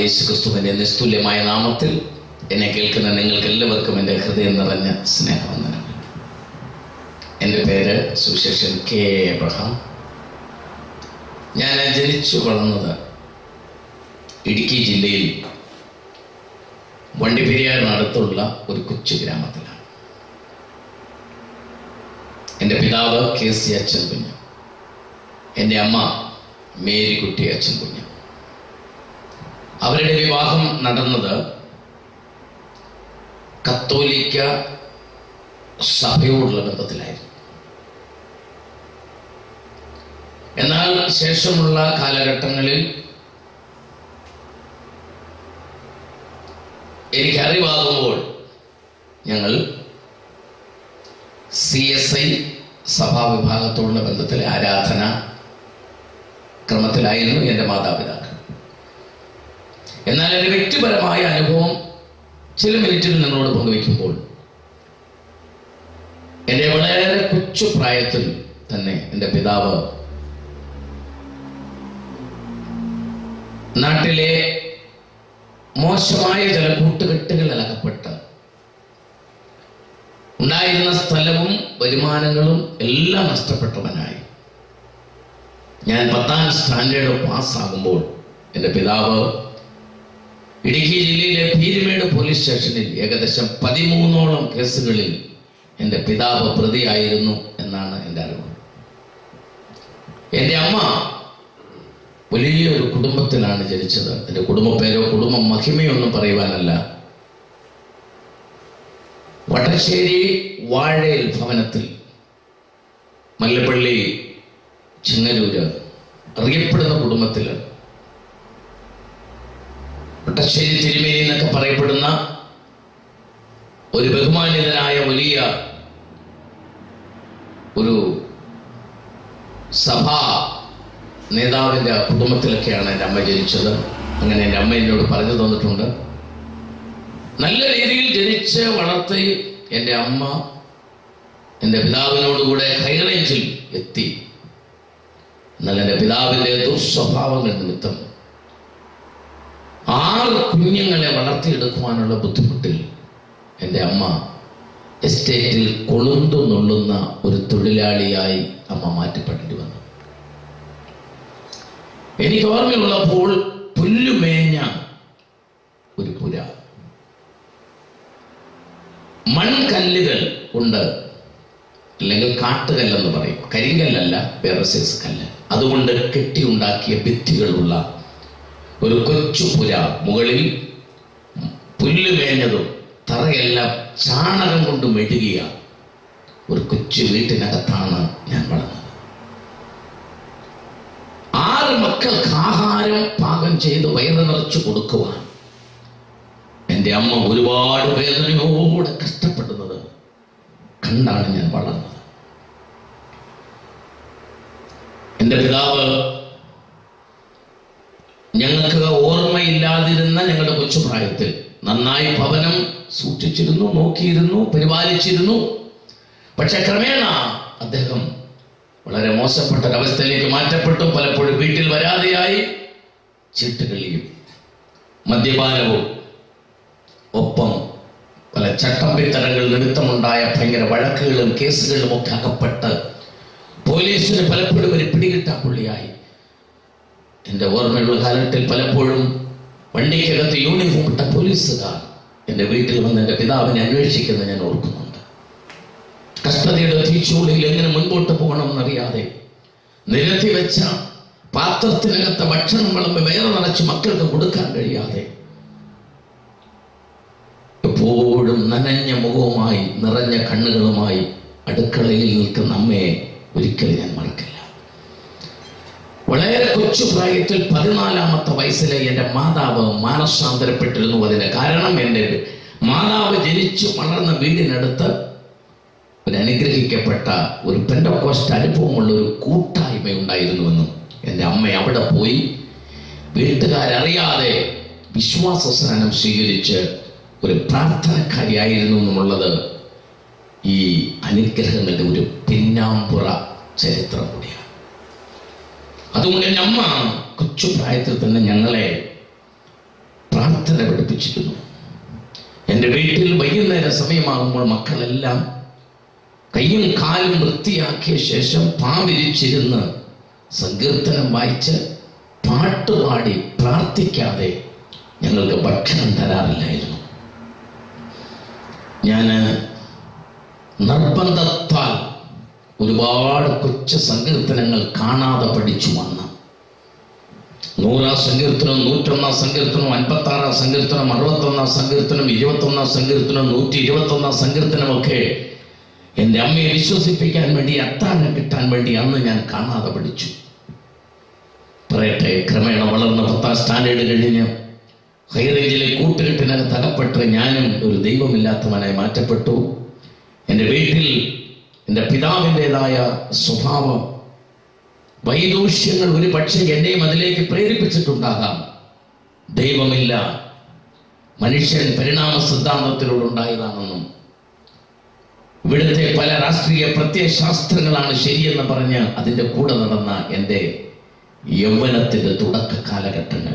യേശു ക്രിസ്തുവിന്റെ നിസ്തുല്യമായ നാമത്തിൽ എന്നെ കേൾക്കുന്ന നിങ്ങൾക്ക് എല്ലാവർക്കും എൻ്റെ ഹൃദയം നിറഞ്ഞ സ്നേഹവന്ദനം എൻ്റെ പേര് സുശേഷൻ കെ എബ്രഹാം ഞാൻ ജനിച്ചു വളർന്നത് ഇടുക്കി ജില്ലയിൽ വണ്ടിപ്പെരിയാറിനടുത്തുള്ള ഒരു കൊച്ചു ഗ്രാമത്തിലാണ് എൻ്റെ പിതാവ് കെ സി അച്ഛൻ കുഞ്ഞ് എൻ്റെ അമ്മ മേരിക്കുട്ടി അച്ഛൻ കുഞ്ഞ് അവരുടെ വിവാഹം നടന്നത് കത്തോലിക്ക സഭയോടുള്ള ബന്ധത്തിലായിരുന്നു എന്നാൽ ശേഷമുള്ള കാലഘട്ടങ്ങളിൽ എനിക്ക് അറിവാകുമ്പോൾ ഞങ്ങൾ സി എസ് ഐ സഭാ വിഭാഗത്തോടുള്ള ബന്ധത്തിലെ ആരാധന ക്രമത്തിലായിരുന്നു എൻ്റെ മാതാപിതാക്കൾ എന്നാൽ എൻ്റെ വ്യക്തിപരമായ അനുഭവം ചില മിനിറ്റിൽ നിങ്ങളോട് പങ്കുവയ്ക്കുമ്പോൾ എൻ്റെ വളരെ കൊച്ചു പ്രായത്തിൽ തന്നെ എൻ്റെ പിതാവ് നാട്ടിലെ മോശമായ ചില കൂട്ടുകെട്ടുകളിൽ അകപ്പെട്ട് ഉണ്ടായിരുന്ന സ്ഥലവും വരുമാനങ്ങളും എല്ലാം നഷ്ടപ്പെട്ടവനായി ഞാൻ പത്താം സ്റ്റാൻഡേർഡ് പാസ്സാകുമ്പോൾ എൻ്റെ പിതാവ് ഇടുക്കി ജില്ലയിലെ പീരുമേട് പോലീസ് സ്റ്റേഷനിൽ ഏകദേശം പതിമൂന്നോളം കേസുകളിൽ എൻ്റെ പിതാവ് പ്രതിയായിരുന്നു എന്നാണ് എൻ്റെ അറിവ് എൻ്റെ അമ്മ വലിയൊരു കുടുംബത്തിലാണ് ജനിച്ചത് എൻ്റെ കുടുംബ പേരോ കുടുംബ മഹിമയോ ഒന്നും പറയുവാനല്ല വടശ്ശേരി വാഴയിൽ ഭവനത്തിൽ മല്ലപ്പള്ളി ചിങ്ങരൂര് അറിയപ്പെടുന്ന കുടുംബത്തിൽ വട്ടശ്ശേരി തിരുമേനി എന്നൊക്കെ പറയപ്പെടുന്ന ഒരു ബഹുമാന്യതനായ വലിയ ഒരു സഭാ നേതാവിൻ്റെ കുടുംബത്തിലൊക്കെയാണ് എൻ്റെ അമ്മ ജനിച്ചത് അങ്ങനെ എൻ്റെ അമ്മ എന്നോട് പറഞ്ഞു തന്നിട്ടുണ്ട് നല്ല രീതിയിൽ ജനിച്ച് വളർത്തി എൻ്റെ അമ്മ എൻ്റെ പിതാവിനോടുകൂടെ ഹൈറേഞ്ചിൽ എത്തി എന്നാൽ എൻ്റെ പിതാവിൻ്റെ ദുസ്വഭാവങ്ങൾ നിമിത്തം ആറ് കുഞ്ഞുങ്ങളെ വളർത്തിയെടുക്കുവാനുള്ള ബുദ്ധിമുട്ടിൽ എൻ്റെ അമ്മ എസ്റ്റേറ്റിൽ കൊളുന്തു നുള്ളുന്ന ഒരു തൊഴിലാളിയായി അമ്മ മാറ്റപ്പെടേണ്ടി വന്നു എനിക്ക് ഓർമ്മയുള്ളപ്പോൾ പുല്ലുമേഞ്ഞ ഒരു പുര മൺകല്ലുകൾ ഉണ്ട് അല്ലെങ്കിൽ കാട്ടുകല്ലെന്ന് പറയും കരിങ്കല്ലല്ല വേറെ സൈസ് കല്ല് അതുകൊണ്ട് കെട്ടിയുണ്ടാക്കിയ ഭിത്തികളുള്ള ഒരു കൊച്ചു പുര മുകളിൽ പുല്ല് മേഞ്ഞതും തറയെല്ലാം ചാണകം കൊണ്ട് മെഴുകിയ ഒരു കൊച്ചു വീട്ടിനകത്താണ് ഞാൻ വളർന്നത് ആറ് മക്കൾക്ക് ആഹാരം പാകം ചെയ്ത് വയറ് നിറച്ചു കൊടുക്കുവാൻ എൻ്റെ അമ്മ ഒരുപാട് വേദനയോടെ കഷ്ടപ്പെടുന്നത് കണ്ടാണ് ഞാൻ വളർന്നത് എൻ്റെ പിതാവ് ഞങ്ങൾക്ക് ഓർമ്മയില്ലാതിരുന്ന ഞങ്ങളുടെ കൊച്ചുപ്രായത്തിൽ നന്നായി ഭവനം സൂക്ഷിച്ചിരുന്നു നോക്കിയിരുന്നു പരിപാലിച്ചിരുന്നു പക്ഷെ ക്രമേണ അദ്ദേഹം വളരെ മോശപ്പെട്ട ഒരവസ്ഥയിലേക്ക് മാറ്റപ്പെട്ടു പലപ്പോഴും വീട്ടിൽ വരാതെയായി ചീട്ടുകളിയും മദ്യപാനവും ഒപ്പം പല ചട്ടമ്പിത്തരങ്ങൾ നിമിത്തമുണ്ടായ ഭയങ്കര വഴക്കുകളും കേസുകളും ഒക്കെ അകപ്പെട്ട് പോലീസിന് പലപ്പോഴും ഒരു പിടികിട്ടാ പുള്ളിയായി എൻ്റെ ഓർമ്മയുള്ള കാലഘട്ടത്തിൽ പലപ്പോഴും വണ്ടിക്കകത്ത് യൂണിഫോം ഇട്ട പോലീസുകാർ എൻ്റെ വീട്ടിൽ വന്ന് എൻ്റെ പിതാവിനെ അന്വേഷിക്കുന്നത് ഞാൻ ഓർക്കുന്നുണ്ട് കഷ്ടതയുടെ തീച്ചൂളിയിൽ എങ്ങനെ മുൻപോട്ട് പോകണമെന്നറിയാതെ നിരത്തി വെച്ച പാത്രത്തിനകത്ത ഭക്ഷണം വിളമ്പ് വേറെ നിറച്ച് മക്കൾക്ക് കൊടുക്കാൻ കഴിയാതെ എപ്പോഴും നനഞ്ഞ മുഖവുമായി നിറഞ്ഞ കണ്ണുകളുമായി അടുക്കളയിൽ നിൽക്കുന്ന അമ്മയെ ഒരിക്കലും ഞാൻ മറക്കില്ല വളരെ കൊച്ചു പ്രായത്തിൽ പതിനാലാമത്തെ വയസ്സിലെ എൻ്റെ മാതാവ് മാനസാന്തരപ്പെട്ടിരുന്നു അതിന് കാരണം എൻ്റെ മാതാവ് ജനിച്ചു വളർന്ന വീടിനടുത്ത് ഒരു അനുഗ്രഹിക്കപ്പെട്ട ഒരു പെൻഡോക്കോസ്റ്റ് അനുഭവമുള്ള ഒരു കൂട്ടായ്മ ഉണ്ടായിരുന്നുവെന്നും എൻ്റെ അമ്മ അവിടെ പോയി വീട്ടുകാരറിയാതെ വിശ്വാസ സ്നാനം സ്വീകരിച്ച് ഒരു പ്രാർത്ഥനക്കാരിയായിരുന്നു എന്നുള്ളത് ഈ അനുഗ്രഹങ്ങളുടെ ഒരു പിന്നാമ്പുറ ചരിത്രം കൂടിയാണ് അതുകൊണ്ട് എൻ്റെ അമ്മ കൊച്ചു പ്രായത്തിൽ തന്നെ ഞങ്ങളെ പ്രാർത്ഥന പഠിപ്പിച്ചിരുന്നു എൻ്റെ വീട്ടിൽ വൈകുന്നേര സമയമാകുമ്പോൾ മക്കളെല്ലാം കയ്യും കാലും വൃത്തിയാക്കിയ ശേഷം പാവിരിച്ചിരുന്ന് സങ്കീർത്തനം വായിച്ച് പാട്ടുപാടി പ്രാർത്ഥിക്കാതെ ഞങ്ങൾക്ക് ഭക്ഷണം തരാറില്ലായിരുന്നു ഞാൻ നിർബന്ധത്താൽ ഒരുപാട് കൊച്ചു സങ്കീർത്തനങ്ങൾ കാണാതെ പഠിച്ചു വന്നു നൂറാം സങ്കീർത്തനം നൂറ്റൊന്നാം സങ്കീർത്തനം അൻപത്തി ആറാം സങ്കീർത്തനം അറുപത്തൊന്നാം സങ്കീർത്തനം ഇരുപത്തൊന്നാം സങ്കീർത്തനം നൂറ്റി ഇരുപത്തൊന്നാം സങ്കീർത്തനമൊക്കെ എൻ്റെ അമ്മയെ വിശ്വസിപ്പിക്കാൻ വേണ്ടി അത്താഴം കിട്ടാൻ വേണ്ടി അന്ന് ഞാൻ കാണാതെ പഠിച്ചു പറയട്ടെ ക്രമേണ വളർന്ന പത്താം സ്റ്റാൻഡേർഡ് കഴിഞ്ഞ് ഹൈറേഞ്ചിലെ കൂട്ടുകെട്ടിനകത്ത് അകപ്പെട്ട് ഞാനും ഒരു ദൈവമില്ലാത്തവനായി മാറ്റപ്പെട്ടു എൻ്റെ വീട്ടിൽ എൻ്റെ പിതാവിൻ്റെതായ സ്വഭാവം വൈദൂഷ്യങ്ങൾ ഒരു പക്ഷേ എന്നെയും അതിലേക്ക് പ്രേരിപ്പിച്ചിട്ടുണ്ടാകാം ദൈവമില്ല മനുഷ്യൻ പരിണാമ സിദ്ധാന്തത്തിലൂടെ ഉണ്ടായതാണെന്നും ഇവിടുത്തെ പല രാഷ്ട്രീയ പ്രത്യയശാസ്ത്രങ്ങളാണ് ശരിയെന്ന് പറഞ്ഞ് അതിൻ്റെ കൂടെ നടന്ന എൻ്റെ യൗവനത്തിൻ്റെ തുടക്ക കാലഘട്ടങ്ങൾ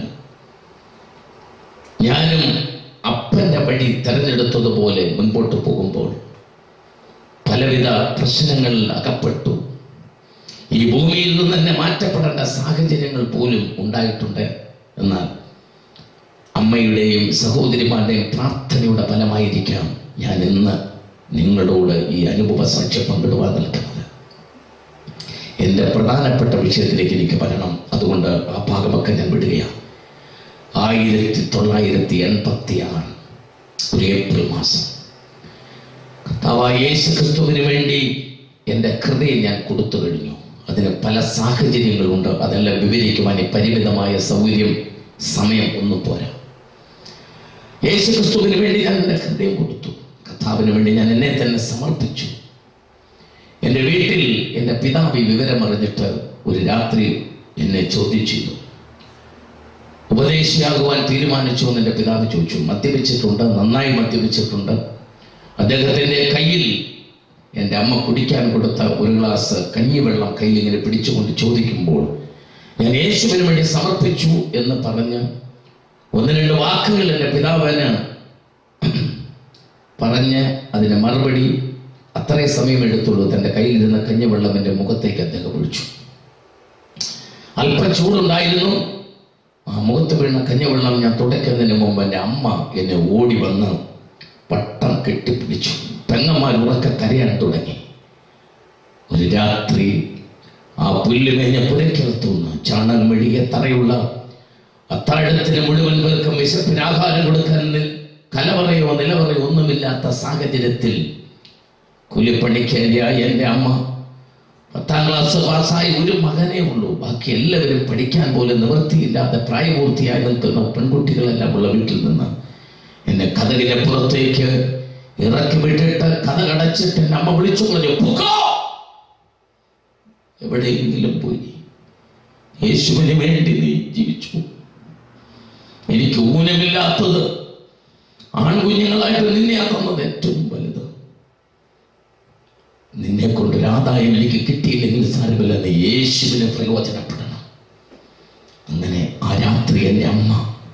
ഞാനും അപ്പൻ്റെ വഴി തെരഞ്ഞെടുത്തതുപോലെ മുൻപോട്ട് പോകുമ്പോൾ പലവിധ പ്രശ്നങ്ങളിൽ അകപ്പെട്ടു ഈ ഭൂമിയിൽ നിന്ന് തന്നെ മാറ്റപ്പെടേണ്ട സാഹചര്യങ്ങൾ പോലും ഉണ്ടായിട്ടുണ്ട് എന്നാൽ അമ്മയുടെയും സഹോദരിമാരുടെയും പ്രാർത്ഥനയുടെ ഫലമായിരിക്കാം ഞാൻ ഇന്ന് നിങ്ങളോട് ഈ അനുഭവ സാക്ഷ്യം പങ്കിടുവാൻ നിൽക്കുന്നത് എൻ്റെ പ്രധാനപ്പെട്ട വിഷയത്തിലേക്ക് എനിക്ക് വരണം അതുകൊണ്ട് ആ ഭാഗമൊക്കെ ഞാൻ വിടുകയാണ് ആയിരത്തി തൊള്ളായിരത്തി എൺപത്തി ആറ് ഒരു ഏപ്രിൽ മാസം കർത്താവായ യേശു ക്രിസ്തുവിന് വേണ്ടി എൻ്റെ ഹൃദയം ഞാൻ കൊടുത്തു കഴിഞ്ഞു അതിന് പല സാഹചര്യങ്ങളുണ്ട് അതെല്ലാം വിവരിക്കുവാൻ ഈ പരിമിതമായ സൗകര്യം സമയം ഒന്നും പോരാ യേശു ക്രിസ്തുവിന് വേണ്ടി ഞാൻ എൻ്റെ ഹൃദയം കൊടുത്തു കർത്താവിന് വേണ്ടി ഞാൻ എന്നെ തന്നെ സമർപ്പിച്ചു എൻ്റെ വീട്ടിൽ എൻ്റെ പിതാവ് ഈ വിവരം അറിഞ്ഞിട്ട് ഒരു രാത്രി എന്നെ ചോദ്യം ചെയ്തു ഉപദേശിയാകുവാൻ തീരുമാനിച്ചു എന്ന് എൻ്റെ പിതാവ് ചോദിച്ചു മദ്യപിച്ചിട്ടുണ്ട് നന്നായി മദ്യപിച്ചിട്ടുണ്ട് അദ്ദേഹത്തിൻ്റെ കയ്യിൽ എൻ്റെ അമ്മ കുടിക്കാൻ കൊടുത്ത ഒരു ഗ്ലാസ് കഞ്ഞിവെള്ളം കയ്യിൽ ഇങ്ങനെ പിടിച്ചുകൊണ്ട് ചോദിക്കുമ്പോൾ ഞാൻ യേശുവിന് വേണ്ടി സമർപ്പിച്ചു എന്ന് പറഞ്ഞ് ഒന്ന് രണ്ട് വാക്കുകൾ എൻ്റെ പിതാവിന് പറഞ്ഞ് അതിന് മറുപടി അത്രയും സമയം എടുത്തുള്ളൂ തൻ്റെ കയ്യിലിരുന്ന കഞ്ഞിവെള്ളം എൻ്റെ മുഖത്തേക്ക് അദ്ദേഹം ഒഴിച്ചു അല്പം ചൂടുണ്ടായിരുന്നു ആ മുഖത്ത് വീണ കഞ്ഞിവെള്ളം ഞാൻ തുടയ്ക്കുന്നതിന് മുമ്പ് എൻ്റെ അമ്മ എന്നെ ഓടി വന്ന് പട്ടം കെട്ടിപ്പിടിച്ചു പെങ്ങന്മാർ ഉറക്കെ കരയാൻ തുടങ്ങി ഒരു രാത്രി ആ പുല്ലുമേഞ്ഞ പുരയ്ക്കകത്തുനിന്ന് ചാണകം മെഴുകിയ തറയുള്ള അത്താഴത്തിന് മുഴുവൻ പേർക്കും വിശപ്പിന് ആഹാരം കൊടുക്കാൻ നി- കലവറയോ നിലവറയോ ഒന്നുമില്ലാത്ത സാഹചര്യത്തിൽ കൂലിപ്പണിക്കാരിയായ എൻ്റെ അമ്മ പത്താം ക്ലാസ് പാസ്സായി ഒരു മകനേ ഉള്ളൂ ബാക്കി എല്ലാവരും പഠിക്കാൻ പോലും നിവൃത്തിയില്ലാതെ പ്രായപൂർത്തിയായി നിൽക്കുന്ന പെൺകുട്ടികളെല്ലാം ഉള്ള വീട്ടിൽ നിന്ന് എന്നെ കഥകിന്റെ പുറത്തേക്ക് ഇറക്കി വിട്ടിട്ട് കഥ കടച്ചിട്ട് എൻ്റെ അമ്മ വിളിച്ചു പറഞ്ഞു "പൊക്കോ!" എവിടെയെങ്കിലും പോയി യേശുവിന് വേണ്ടി നീ ജീവിച്ചു എനിക്ക് ഊനമില്ലാത്തത് ആൺകുഞ്ഞുങ്ങളായിട്ട് നിന്നെ തന്നത് ഏറ്റവും വലുത് നിന്നെ കൊണ്ടൊരു ആദായം എനിക്ക് കിട്ടിയില്ലെങ്കിൽ സാരമില്ല നീ യേശുവിന് പ്രയോജനപ്പെടണം അങ്ങനെ ആ രാത്രി എൻ്റെ അമ്മ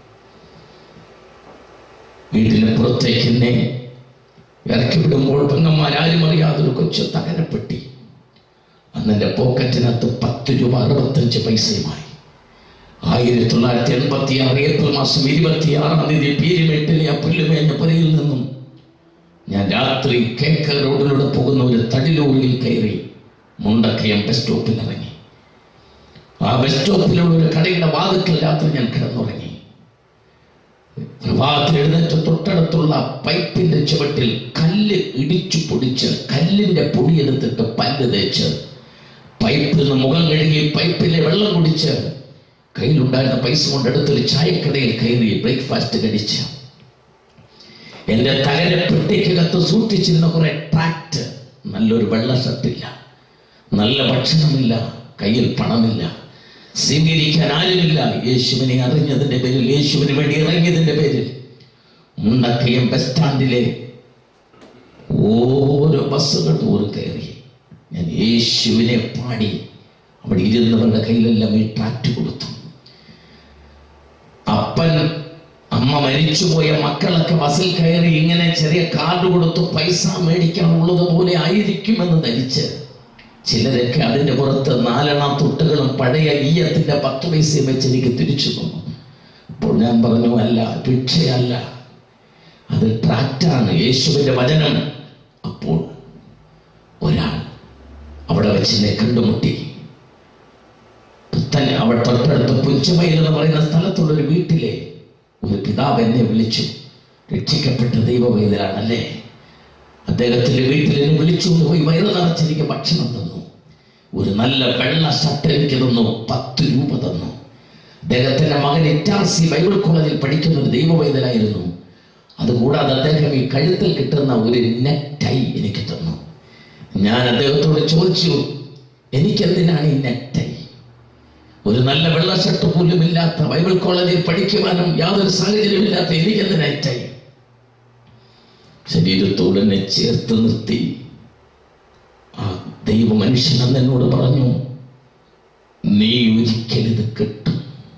വീട്ടിന് പുറത്തേക്ക് എന്നെ ഇറക്കി വിടുമ്പോൾ പെങ്ങന്മാരാരും അറിയാതെ ഒരു കൊച്ചു തകരപ്പെട്ടി അന്ന് എൻ്റെ പോക്കറ്റിനകത്ത് പത്ത് രൂപ അറുപത്തഞ്ച് പൈസയുമായി ആയിരത്തി തൊള്ളായിരത്തി എൺപത്തി ആറ് ഏപ്രിൽ മാസം ഇരുപത്തി ആറാം തീയതി പീരിമേട്ടിലെ ആ പുല്ലുമേഞ്ഞ പുരയിൽ നിന്നും ഞാൻ രാത്രി കേക്ക് റോഡിലൂടെ പോകുന്ന ഒരു തടിലോറിയിൽ കയറി മുണ്ടക്കയം ബസ് സ്റ്റോപ്പിൽ ഇറങ്ങി ആ ബസ് സ്റ്റോപ്പിലുള്ള ഒരു കടയുടെ വാതിക്കൽ രാത്രി ഞാൻ കിടന്നുറങ്ങി പ്രഭാതത്തിൽ എഴുന്നേറ്റ് തൊട്ടടുത്തുള്ള പൈപ്പിന്റെ ചുവട്ടിൽ കല്ല് ഇടിച്ചു പൊടിച്ച് കല്ലിന്റെ പൊടിയെടുത്തിട്ട് പല്ല് തേച്ച് പൈപ്പിൽ നിന്ന് മുഖം കഴുകി പൈപ്പിലെ വെള്ളം കുടിച്ച് കയ്യിലുണ്ടായിരുന്ന പൈസ കൊണ്ട് എടുത്തൊരു ചായക്കടയിൽ കയറി ബ്രേക്ക്ഫാസ്റ്റ് കഴിച്ച് എന്റെ തകര പെട്ടിക്കകത്ത് സൂക്ഷിച്ചിരുന്ന കുറെ ട്രാക്ട് നല്ലൊരു വെള്ള ഷർട്ടില്ല നല്ല ഭക്ഷണമില്ല കയ്യിൽ പണമില്ല സ്വീകരിക്കാൻ ആരുമില്ല യേശുവിനെ അറിഞ്ഞതിന്റെ പേരിൽ യേശുവിന് വേണ്ടി ഇറങ്ങിയതിന്റെ പേരിൽ മുണ്ടക്കയം ബസ് സ്റ്റാൻഡിലെ ഓരോ ബസ്സുകൾ തോറും കയറി ഞാൻ യേശുവിനെ പാടി അവിടെ ഇരുന്നവരുടെ കയ്യിലെല്ലാം ഈ ട്രാക്ട് കൊടുത്തു അപ്പൻ അമ്മ മരിച്ചുപോയ മക്കളൊക്കെ ബസ്സിൽ കയറി ഇങ്ങനെ ചെറിയ കാർഡ് കൊടുത്ത് പൈസ മേടിക്കാനുള്ളത് പോലെ ആയിരിക്കുമെന്ന് ധരിച്ച് ചിലരൊക്കെ അതിന്റെ പുറത്ത് നാലെണ്ണ തൊട്ടുകളും പഴയ ഈയത്തിന്റെ പത്ത് പൈസയും വെച്ച് എനിക്ക് തിരിച്ചു തന്നു അപ്പോൾ ഞാൻ പറഞ്ഞു അല്ല ഭിക്ഷയല്ല അത് ട്രാക്റ്റാണ് യേശുവിന്റെ വചനം അപ്പോൾ ഒരാൾ അവിടെ വെച്ച് എന്നെ കണ്ടുമുട്ടി തന്നെ അവിടെ തൊട്ടടുത്ത് പുഞ്ചമയിൽ എന്ന് പറയുന്ന സ്ഥലത്തുള്ള ഒരു വീട്ടിലെ ഒരു പിതാവ് എന്നെ വിളിച്ചു രക്ഷിക്കപ്പെട്ട ദൈവവേദനാണല്ലേ അദ്ദേഹത്തിന്റെ വീട്ടിൽ എന്നെ വിളിച്ചുകൊണ്ട് പോയി വയറ് നിറച്ചെനിക്ക് ഭക്ഷണം തന്നു ഒരു നല്ല വെള്ള ഷർട്ട് എനിക്ക് തന്നു പത്ത് രൂപ തന്നു അദ്ദേഹത്തിന്റെ മകൻ എറ്റാസി ബൈബിൾ കോളേജിൽ പഠിക്കുന്ന ഒരു ദൈവവേദനായിരുന്നു അതുകൂടാതെ അദ്ദേഹം ഈ കഴുത്തിൽ കിട്ടുന്ന ഒരു നെറ്റൈ എനിക്ക് തന്നു ഞാൻ അദ്ദേഹത്തോട് ചോദിച്ചു എനിക്കെന്തിനാണ് ഈ നെറ്റൈ ഒരു നല്ല വെള്ള ഷർട്ട് പോലും ഇല്ലാത്ത ബൈബിൾ കോളേജിൽ പഠിക്കുവാനും യാതൊരു സാഹചര്യമില്ലാത്ത എനിക്കെന്ത് നെറ്റൈ ശരീരത്തോട് എന്നെ ചേർത്ത് നിർത്തി ആ ദൈവ മനുഷ്യൻ അന്ന് എന്നോട് പറഞ്ഞു നീ ഒരിക്കൽ ഇത് കിട്ടും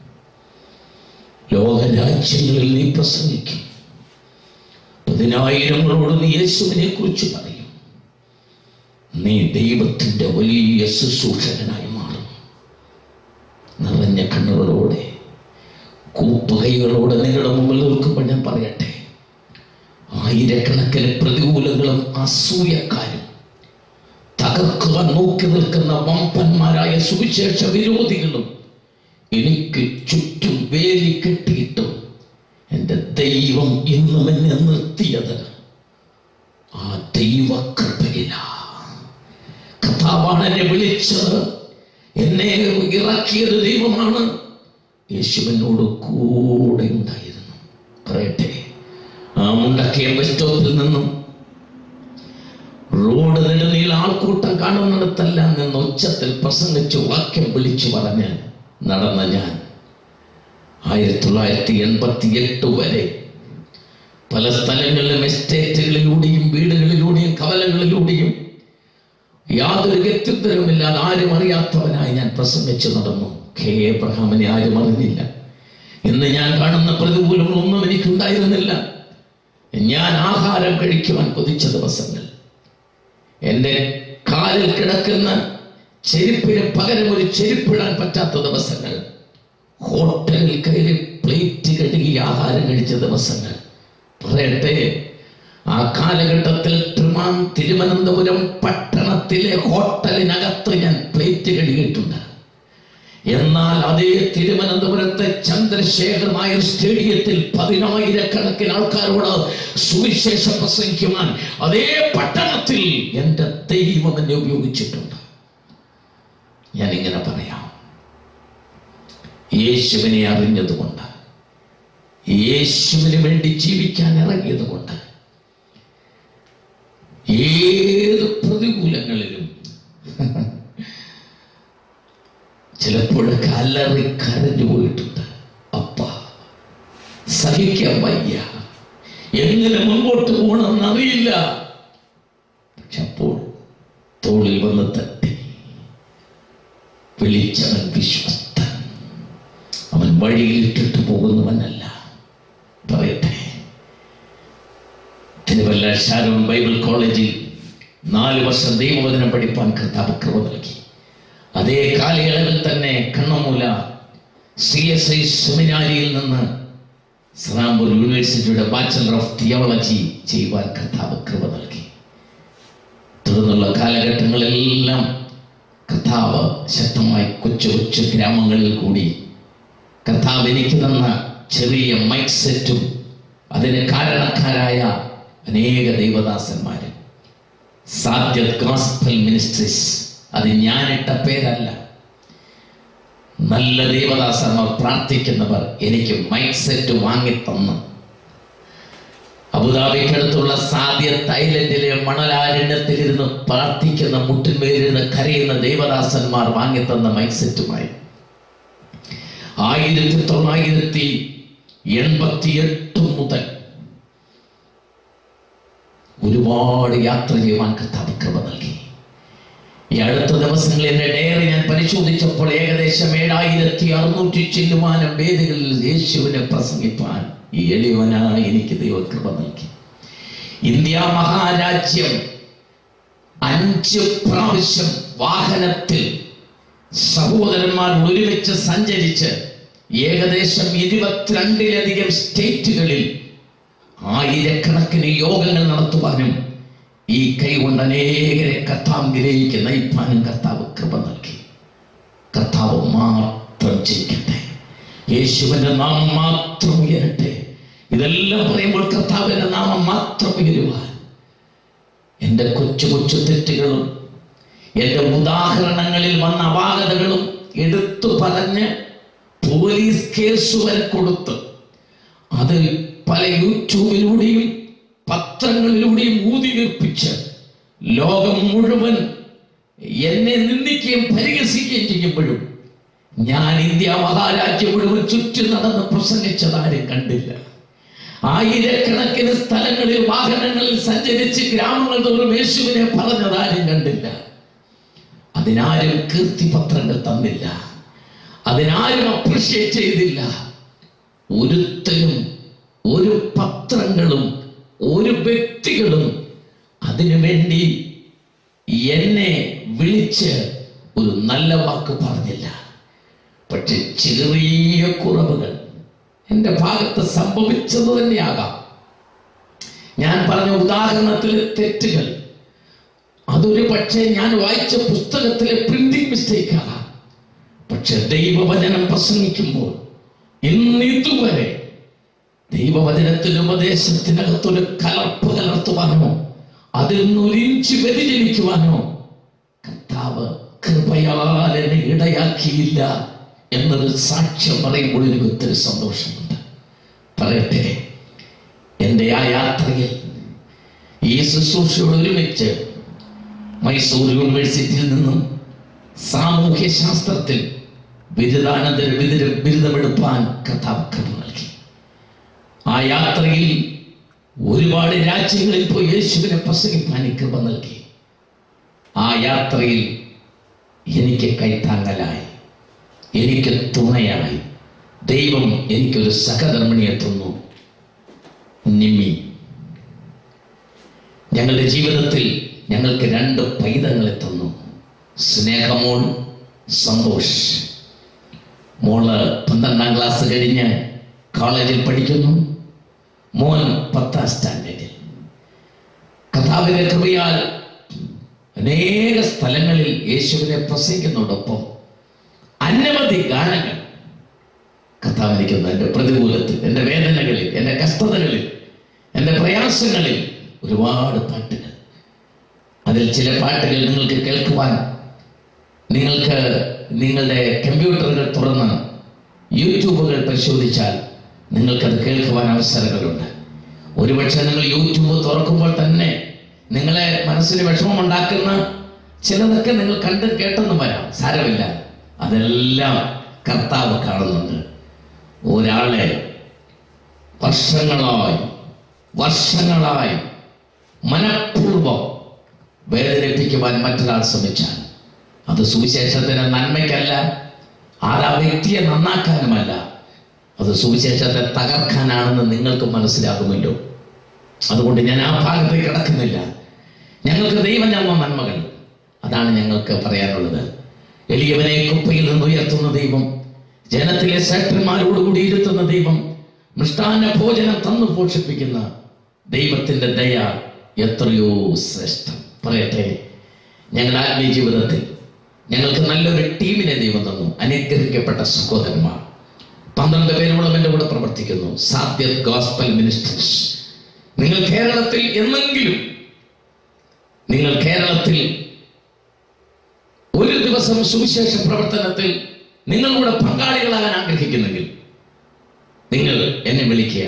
ലോകരാജ്യങ്ങളിൽ നീ പ്രസംഗിക്കും പതിനായിരങ്ങളോട് നീ യേശുവിനെ കുറിച്ച് പറയും നീ ദൈവത്തിന്റെ വലിയ ശുശ്രൂഷകനായി മാറും നിറഞ്ഞ കണ്ണുകളോടെ കൂപ്പകൈകളോടെ നിങ്ങളുടെ മുമ്പിൽ നിൽക്കുമ്പോൾ ഞാൻ പറയട്ടെ ആയിരക്കണക്കിന് പ്രതികൂലങ്ങളും അസൂയക്കാരും തകർക്കുവാൻ നോക്കി നിൽക്കുന്ന വമ്പന്മാരായ സുവിശേഷ വിരോധികളും എനിക്ക് ചുറ്റും വേലി കെട്ടിയിട്ടും എൻ്റെ ദൈവം ഇന്നും എന്നെ നിർത്തിയത് ആ ദൈവകൃപയില കഥാവാണ് എന്നെ വിളിച്ചത് എന്നെ ഇറക്കിയത് ദൈവമാണ് യേശുവിനോട് കൂടെ ഉണ്ടായിരുന്നു പറയട്ടെ ആ മുണ്ടക്കയം ബസ് സ്റ്റോപ്പിൽ നിന്നും റോഡ് നെടുനീള ആൾക്കൂട്ടം കാണുന്നിടത്തെല്ലാം നിന്ന് ഉച്ചത്തിൽ പ്രസംഗിച്ച് വാക്യം വിളിച്ചു പറഞ്ഞ് നടന്ന ഞാൻ ആയിരത്തി തൊള്ളായിരത്തി എൺപത്തി എട്ട് വരെ പല സ്ഥലങ്ങളിലും എസ്റ്റേറ്റുകളിലൂടെയും വീടുകളിലൂടെയും കവലകളിലൂടെയും യാതൊരു വ്യക്തിത്വവുമില്ലാതെ ആരും അറിയാത്തവനായി ഞാൻ പ്രസംഗിച്ചു നടന്നു കെ എബ്രഹാമിനെ ആരും അറിഞ്ഞില്ല ഇന്ന് ഞാൻ കാണുന്ന പ്രതികൂലങ്ങളൊന്നും എനിക്കുണ്ടായിരുന്നില്ല ഞാൻ ആഹാരം കഴിക്കുവാൻ കൊതിച്ച ദിവസങ്ങൾ എൻ്റെ കാലിൽ കിടക്കുന്ന ചെരുപ്പിന് പകരം ഒരു ചെരുപ്പിടാൻ പറ്റാത്ത ദിവസങ്ങൾ ഹോട്ടലിൽ കയറി പ്ലേറ്റ് കഴുകി ആഹാരം കഴിച്ച ദിവസങ്ങൾ പറയട്ടെ ആ കാലഘട്ടത്തിൽ ട്രിമാൻ തിരുവനന്തപുരം പട്ടണത്തിലെ ഹോട്ടലിനകത്ത് ഞാൻ പ്ലേറ്റ് കഴുകിയിട്ടുണ്ട് എന്നാൽ അതേ തിരുവനന്തപുരത്തെ ചന്ദ്രശേഖർ നായർ സ്റ്റേഡിയത്തിൽ പതിനായിരക്കണക്കിന് ആൾക്കാരോട് സുവിശേഷം പ്രസംഗിക്കുവാൻ അതേ പട്ടണത്തിൽ എൻ്റെ ദൈവം എന്നെ ഉപയോഗിച്ചിട്ടുണ്ട് ഞാൻ ഇങ്ങനെ പറയാം യേശുവിനെ അറിഞ്ഞതുകൊണ്ട് യേശുവിന് വേണ്ടി ജീവിക്കാൻ ഇറങ്ങിയത് കൊണ്ട് ഏത് പ്രതികൂലങ്ങളിലും ചിലപ്പോഴൊക്കെ അലറി കരഞ്ഞു പോയിട്ടുണ്ട് അപ്പ സഹിക്കാൻ വയ്യ എങ്ങനെ മുൻപോട്ട് പോകണമെന്ന് അറിയില്ല പക്ഷെ അപ്പോൾ തോളിൽ വന്ന് തട്ടി വിളിച്ചവൻ വിശ്വസ്തൻ അവൻ വഴിയിൽ ഇട്ടിട്ട് പോകുന്നവനല്ല പറയട്ടെ തിരുവല്ല ഷാരോൺ ബൈബിൾ കോളേജിൽ നാല് വർഷം ദൈവവചനം പഠിപ്പാൻ കർത്താവ് കൃപ നൽകി അതേ കാലയളവിൽ തന്നെ കണ്ണമൂല സി എസ് ഐ സെമിനാരിയിൽ നിന്ന് സറാംപൂർ യൂണിവേഴ്സിറ്റിയുടെ ബാച്ചലർ ഓഫ് തിയോളജി ചെയ്യുവാൻ കർത്താവ് കൃപ നൽകി തുടർന്നുള്ള കാലഘട്ടങ്ങളെല്ലാം കർത്താവ് ശക്തമായി കൊച്ചു കൊച്ചു ഗ്രാമങ്ങളിൽ കൂടി കർത്താവ് എനിക്ക് തന്ന ചെറിയ മൈക്ക് സെറ്റും അതിന് കാരണക്കാരായ അനേക ദൈവദാസന്മാര് സാധ്യത് ഗോസ്പൽ മിനിസ്ട്രീസ് അത് ഞാനിട്ട പേരല്ല നല്ല ദൈവദാസന്മാർ പ്രാർത്ഥിക്കുന്നവർ എനിക്ക് മൈക്ക് സെറ്റ് വാങ്ങിത്തന്നു അബുദാബിക്കടുത്തുള്ള സാധ്യ ഐലൻഡിലെ മണലാരണ്യത്തിലിരുന്ന് പ്രാർത്ഥിക്കുന്ന മുട്ടിന്മേലിരുന്ന് കരയുന്ന ദൈവദാസന്മാർ വാങ്ങിത്തന്ന മൈക്ക് സെറ്റുമായി ആയിരത്തി തൊള്ളായിരത്തി എൺപത്തി എട്ട് മുതൽ ഒരുപാട് യാത്ര ചെയ്യുവാൻ കർത്താവ് കൃപ നൽകി ഈ അടുത്ത ദിവസങ്ങളിൽ എന്റെ ഡയറി ഞാൻ പരിശോധിച്ചപ്പോൾ ഏകദേശം ഏഴായിരത്തി അറുന്നൂറ്റി ചില്ലുവാനം വേദികളിൽ യേശുവിനെ പ്രസംഗിപ്പാൻ ഈ എളിയവനായി എനിക്ക് ദൈവകൃപ നൽകി ഇന്ത്യ മഹാരാജ്യം അഞ്ച് പ്രാവശ്യം വാഹനത്തിൽ സഹോദരന്മാർ ഒരുമിച്ച് സഞ്ചരിച്ച് ഏകദേശം ഇരുപത്തിരണ്ടിലധികം സ്റ്റേറ്റുകളിൽ ആയിരക്കണക്കിന് യോഗങ്ങൾ നടത്തുവാനും ഈ കൈകൊണ്ട് അനേകരെ കർത്താവിലേക്ക് നയിപ്പാനും കർത്താവ് കൃപ നൽകി കർത്താവ് മാത്രം ജയിക്കട്ടെ യേശുവിന്റെ നാമം മാത്രം ഉയരട്ടെ ഇതെല്ലാം പറയുമ്പോൾ കർത്താവിന്റെ നാമം മാത്രം ഉയരുവാൻ എൻ്റെ കൊച്ചു കൊച്ചു തെറ്റുകളും എൻ്റെ ഉദാഹരണങ്ങളിൽ വന്ന അപാകതകളും എടുത്തു പറഞ്ഞ് പോലീസ് കേസ് വരെ കൊടുത്ത് അത് പല യൂട്യൂബിലൂടെയും പത്രങ്ങളിലൂടെയും ഊതി വീർപ്പിച്ച് ലോകം മുഴുവൻ എന്നെ നിന്ദിക്കുകയും പരിഹസിക്കുകയും ചെയ്യുമ്പോഴും ഞാൻ ഇന്ത്യ മഹാരാജ്യം മുഴുവൻ ചുറ്റി നടന്ന് പ്രസംഗിച്ചതാരും കണ്ടില്ല ആയിരക്കണക്കിന് സ്ഥലങ്ങളിൽ വാഹനങ്ങളിൽ സഞ്ചരിച്ച് ഗ്രാമങ്ങൾ തോറും യേശുവിനെ പറഞ്ഞതാരും കണ്ടില്ല അതിനാരും കീർത്തിപത്രങ്ങൾ തന്നില്ല അതിനാരും അപ്രിഷ്യേറ്റ് ചെയ്തില്ല ഒരുത്തരും ഒരു പത്രങ്ങളും ഒരു വ്യക്തികളും അതിനു വേണ്ടി എന്നെ വിളിച്ച് ഒരു നല്ല വാക്ക് പറഞ്ഞില്ല പക്ഷെ ചെറിയ കുറവുകൾ എൻ്റെ ഭാഗത്ത് സംഭവിച്ചത് തന്നെയാകാം ഞാൻ പറഞ്ഞ ഉദാഹരണത്തിലെ തെറ്റുകൾ അതൊരു പക്ഷേ ഞാൻ വായിച്ച പുസ്തകത്തിലെ പ്രിന്റിംഗ് മിസ്റ്റേക്ക് ആകാം പക്ഷെ ദൈവവചനം പ്രസംഗിക്കുമ്പോൾ ഇന്നിതുവരെ ദൈവവചനത്തിന്റെ ഉപദേശത്തിനകത്തൊരു കലർപ്പ് കലർത്തുവാനോ അതിൽ നിന്നൊരിഞ്ച് വ്യതിചലിക്കുവാനോ കർത്താവ് കൃപയാൽ എന്നെ ഇടയാക്കിയില്ല എന്നൊരു സാക്ഷ്യം പറയുമ്പോൾ എനിക്ക് ഒത്തിരി സന്തോഷമുണ്ട് പറയട്ടെ എൻ്റെ ആ യാത്രയിൽ ഈ ശുശ്രൂഷയോട് ഒരുമിച്ച് മൈസൂർ യൂണിവേഴ്സിറ്റിയിൽ നിന്നും സാമൂഹ്യ ശാസ്ത്രത്തിൽ ബിരുദാനന്തര ബിരുദ ബിരുദമെടുപ്പാൻ കർത്താവ് കൃപ നൽകി ആ യാത്രയിൽ ഒരുപാട് രാജ്യങ്ങളിൽ പോയി യേശുവിനെ പ്രസംഗിപ്പാൻ ഈ കൃപ നൽകി ആ യാത്രയിൽ എനിക്ക് കൈത്താങ്ങലായി എനിക്ക് തുണയായി ദൈവം എനിക്കൊരു സഹധർമ്മിണിയെ തന്നു നിമ്മി ഞങ്ങളുടെ ജീവിതത്തിൽ ഞങ്ങൾക്ക് രണ്ട് പൈതങ്ങളെ തന്നു സ്നേഹമോൾ സന്തോഷ് മോള് പന്ത്രണ്ടാം ക്ലാസ് കഴിഞ്ഞ് കോളേജിൽ പഠിക്കുന്നു മോൻ പത്താം സ്റ്റാൻഡേർഡിൽ കഥാവിന്റെ കൃപയാൽ അനേക സ്ഥലങ്ങളിൽ യേശുവിനെ പ്രസംഗിക്കുന്നതോടൊപ്പം അനവധി ഗാനങ്ങൾ കർത്താവ് എനിക്കുന്നു എൻ്റെ പ്രതികൂലത്തിൽ എൻ്റെ വേദനകളിൽ എൻ്റെ കഷ്ടതകളിൽ എൻ്റെ പ്രയാസങ്ങളിൽ ഒരുപാട് പാട്ടുകൾ അതിൽ ചില പാട്ടുകൾ നിങ്ങൾക്ക് കേൾക്കുവാൻ നിങ്ങൾക്ക് നിങ്ങളുടെ കമ്പ്യൂട്ടറുകൾ തുറന്ന് യൂട്യൂബുകൾ പരിശോധിച്ചാൽ നിങ്ങൾക്കത് കേൾക്കുവാൻ അവസരങ്ങളുണ്ട് ഒരുപക്ഷെ നിങ്ങൾ യൂട്യൂബ് തുറക്കുമ്പോൾ തന്നെ നിങ്ങളെ മനസ്സിന് വിഷമമുണ്ടാക്കുന്ന ചിലതൊക്കെ നിങ്ങൾ കണ്ട് കേട്ടെന്ന് വരാം സാരമില്ല അതെല്ലാം കർത്താവ് കാണുന്നുണ്ട് ഒരാളെ വർഷങ്ങളായി വർഷങ്ങളായി മനഃപൂർവം വേദനിപ്പിക്കുവാൻ മറ്റൊരാൾ ശ്രമിച്ചാൽ അത് സുവിശേഷത്തിന് നന്മയ്ക്കല്ല ആരാ വ്യക്തിയെ നന്നാക്കാനുമല്ല അത് സുവിശേഷത്തെ തകർക്കാനാണെന്ന് നിങ്ങൾക്ക് മനസ്സിലാകുമല്ലോ അതുകൊണ്ട് ഞാൻ ആ ഭാഗത്തേക്ക് കിടക്കുന്നില്ല ഞങ്ങൾക്ക് ദൈവം ഞമ്മ നന്മകൾ അതാണ് ഞങ്ങൾക്ക് പറയാനുള്ളത് എളിയവനെ കുപ്പയിൽ നിന്ന് ഉയർത്തുന്ന ദൈവം ജനത്തിലെ ശ്രേഷ്ഠന്മാരോടുകൂടി ഇരുത്തുന്ന ദൈവം മൃഷ്ടാന്ന ഭോജനം തന്നു പോഷിപ്പിക്കുന്ന ദൈവത്തിന്റെ ദയ എത്രയോ ശ്രേഷ്ഠം പറയട്ടെ ഞങ്ങളുടെ ആത്മീയ ജീവിതത്തിൽ ഞങ്ങൾക്ക് നല്ലൊരു ടീമിനെ ദൈവം തന്നു അനുഗ്രഹിക്കപ്പെട്ട സഹോദരന്മാർ പന്ത്രണ്ട് പേരോളം എൻ്റെ കൂടെ പ്രവർത്തിക്കുന്നു സാധ്യ ഗോസ്പൽ മിനിസ്റ്റേഴ്സ് നിങ്ങൾ കേരളത്തിൽ എന്നെങ്കിലും നിങ്ങൾ കേരളത്തിൽ ഒരു ദിവസം സുവിശേഷ പ്രവർത്തനത്തിൽ നിങ്ങളുടെ പങ്കാളികളാകാൻ ആഗ്രഹിക്കുന്നെങ്കിൽ നിങ്ങൾ എന്നെ വിളിക്കുക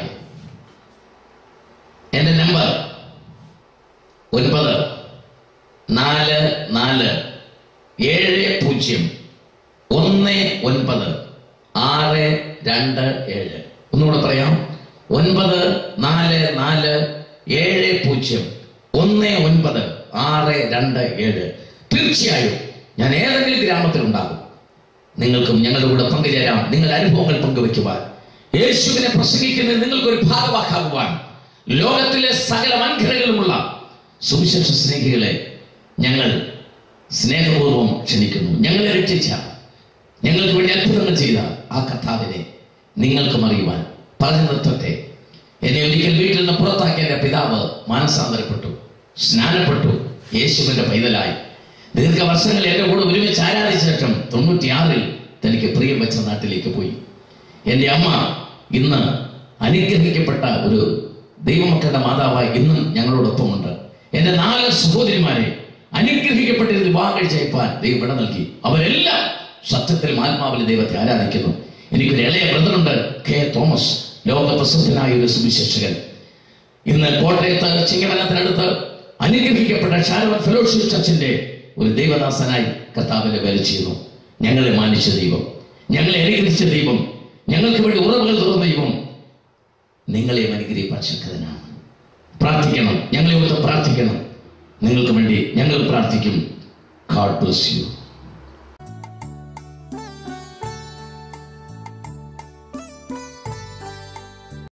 എന്റെ നമ്പർ ഒൻപത് നാല് നാല് ഏഴ് പൂജ്യം ഒന്ന് ഒൻപത് ആറ് രണ്ട് ഏഴ് ഒന്നുകൂടെ പറയാം ഒൻപത് നാല് നാല് ഏഴ് പൂജ്യം ഒന്ന് ഒൻപത് ആറ് രണ്ട് ഏഴ് തീർച്ചയായും ഞാൻ ഏതെങ്കിലും ഗ്രാമത്തിൽ ഉണ്ടാകും നിങ്ങൾക്കും ഞങ്ങളുടെ കൂടെ പങ്കുചേരാം നിങ്ങളുടെ അനുഭവങ്ങൾ പങ്കുവെക്കുവാൻ യേശുവിനെ പ്രസംഗിക്കുന്നതിൽ നിങ്ങൾക്കൊരു ഭാഗവാക്കാകുവാൻ ലോകത്തിലെ സകല വൻകരകളുമുള്ള സുവിശേഷ സ്നേഹികളെ ഞങ്ങൾ സ്നേഹപൂർവ്വം ക്ഷണിക്കുന്നു ഞങ്ങളെ രക്ഷിച്ച ഞങ്ങൾക്ക് വേണ്ടി അത്ഭുതങ്ങൾ ചെയ്ത ആ കർത്താവിനെ നിങ്ങൾക്കും അറിയുവാൻ പറഞ്ഞു നിർത്തട്ടെ എന്നെ ഒരിക്കൽ വീട്ടിൽ നിന്ന് പുറത്താക്കിയ എൻ്റെ പിതാവ് മാനസാന്തരപ്പെട്ടു സ്നാനപ്പെട്ടു യേശുവിന്റെ പൈതലായി ദീർഘവർഷങ്ങൾ എൻ്റെ കൂടെ ഒരുമിച്ച് ആരാധിച്ച ശേഷം തൊണ്ണൂറ്റിയാറിൽ തനിക്ക് പ്രിയം വെച്ച നാട്ടിലേക്ക് പോയി എൻ്റെ അമ്മ ഇന്ന് അനുഗ്രഹിക്കപ്പെട്ട ഒരു ദൈവമക്കളുടെ മാതാവായി ഇന്നും ഞങ്ങളോടൊപ്പമുണ്ട് എൻ്റെ നാല് സഹോദരിമാരെ അനുഗ്രഹിക്കപ്പെട്ട ഒരു വിവാഹം കഴിച്ചയപ്പാൻ ദൈവം ഇട നൽകി അവരെല്ലാം സത്യത്തിൽ ആത്മാവിൽ ദൈവത്തെ ആരാധിക്കുന്നു എനിക്കൊരു ഇളയ ബ്രദറുണ്ട് കെ തോമസ് ലോക പ്രസിദ്ധനായ ഒരു സുവിശേഷകൻ ഇന്ന് കോട്ടയത്ത് ചിങ്ങവനത്തിനടുത്ത് അനുഗ്രഹിക്കപ്പെട്ട ഷാരോൺ ഫെലോഷിപ്പ് ചർച്ചിന്റെ ഒരു ദൈവദാസനായി കർത്താവിന്റെ വേല ചെയ്യുന്നു ഞങ്ങളെ മാനിച്ച ദൈവം ഞങ്ങളെ അനുഗ്രഹിച്ച ദൈവം ഞങ്ങൾക്ക് വേണ്ടി ഉറവുകൾ തുറന്ന ദൈവം നിങ്ങളെയും അനുഗ്രഹിപ്പാൻ ശക്തനാണ് പ്രാർത്ഥിക്കണം ഞങ്ങളെ ഓർത്ത് പ്രാർത്ഥിക്കണം നിങ്ങൾക്ക് വേണ്ടി ഞങ്ങൾ പ്രാർത്ഥിക്കും ഗാഡ് ബ്ലസ് യു